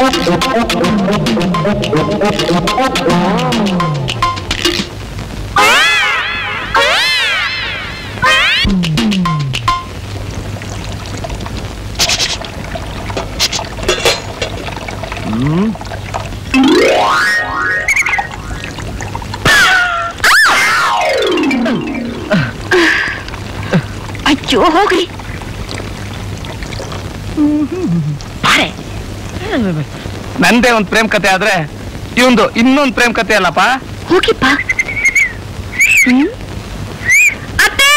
ಅಯ್ಯೋ ಹೋಗ್ರಿ ಬಾರೆ ನಂದೇ ಒಂದ್ ಪ್ರೇಮ್ ಕತೆ ಆದ್ರೆ ಇವಂದು ಇನ್ನೊಂದ್ ಪ್ರೇಮ್ ಕತೆ ಅಲ್ಲಪ್ಪ ಹೋಗಿಪ್ಪ ಹ್ಮ್ ಅತ್ತೆ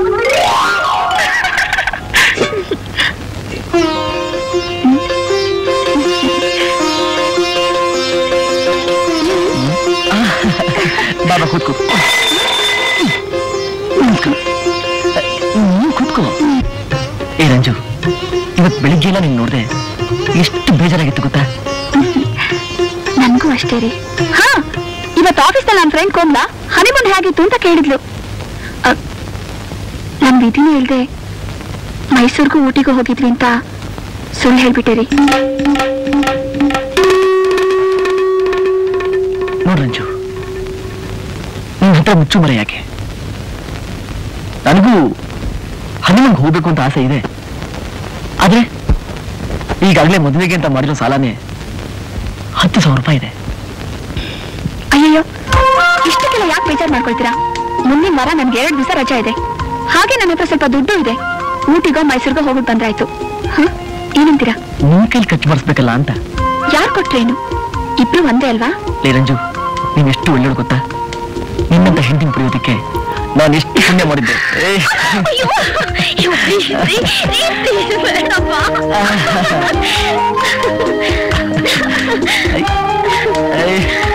ಬಾಬಾ ಕೂತ್ಕೋ ನೀನು ಕೂತ್ಕೋ ಏ ರಂಜು ಇವತ್ ಬೆಳಿಗ್ಗೆ ಎಲ್ಲ ನೀನ್ ನೋಡ್ದೆ ಎಷ್ಟು ಬೇಜಾರಾಗಿತ್ತು ಗೊತ್ತಾ ನನ್ಗೂ ಅಷ್ಟೇ ರೀ ಹಾ ಇವತ್ತು ಆಫೀಸ್ನಲ್ಲಿ ನನ್ನ ಫ್ರೆಂಡ್ ಕೋಮ್ಲಾ ಹನಿಮೂನ್ ಹೇಗಿತ್ತು ಅಂತ ಕೇಳಿದ್ಲು ಅ, ನನ್ ವಿಧಿನೇ ಹೇಳ್ದೆ ಮೈಸೂರಿಗೂ ಊಟಿಗೂ ಹೋಗಿದ್ವಿ ಅಂತ ಸುಳ್ಳು ಹೇಳ್ಬಿಟ್ಟೆ ರೀ ನೋಡ್ ರಂಜು ನಿನ್ ಹತ್ರ ಮುಚ್ಚು ಮರೆ ಯಾಕೆ ನನಗೂ ಹನುಮಂಗ್ ಹೋಗ್ಬೇಕು ಅಂತ ಆಸೆ ಇದೆ ಆದ್ರೆ ಈಗಾಗಲೇ ಮದುವೆಗೆ ಅಂತ ಮಾಡಿರೋ ಸಾಲನೇ ಹತ್ತು ಸಾವಿರ ರೂಪಾಯಿ ಇದೆ ಅಯ್ಯಯ್ಯೋ ಇಷ್ಟಕ್ಕೆಲ್ಲ ಯಾಕೆ ಬೇಜಾರು ಮಾಡ್ಕೊಳ್ತೀರಾ ಮುಂದಿನ ವಾರ ನನ್ಗೆ ಎರಡು ದಿವಸ ರಜಾ ಇದೆ ಹಾಗೆ ನನ್ನ ಹತ್ರ ಸ್ವಲ್ಪ ದುಡ್ಡು ಇದೆ ಊಟಿಗೋ ಮೈಸೂರಿಗೋ ಹೋಗ್ಬಿಟ್ಟು ಬಂದ್ರಾಯ್ತು ಹ ಏನಂತೀರಾ ನಿನ್ ಕೈಲಿ ಖರ್ಚು ಮಾಡಿಸ್ಬೇಕಲ್ಲ ಅಂತ ಯಾರು ಕೊಟ್ರೇನು ಇಬ್ರು ಒಂದೇ ಅಲ್ವಾ ಲೇ ರಂಜು ನೀನ್ ಎಷ್ಟು ಒಳ್ಳೆಯಳು ಗೊತ್ತಾ ನಿನ್ನಂತ ಹೆಂಡತಿನ ಪಡೆಯೋದಕ್ಕೆ ನಾನು ಎಷ್ಟು ಪುಣ್ಯ ಮಾಡಿದ್ದೆ ಏ, ಅಯ್ಯೋ ಅಯ್ಯೋ, please, please, please, ಬೇಡಪ್ಪ. ಏ,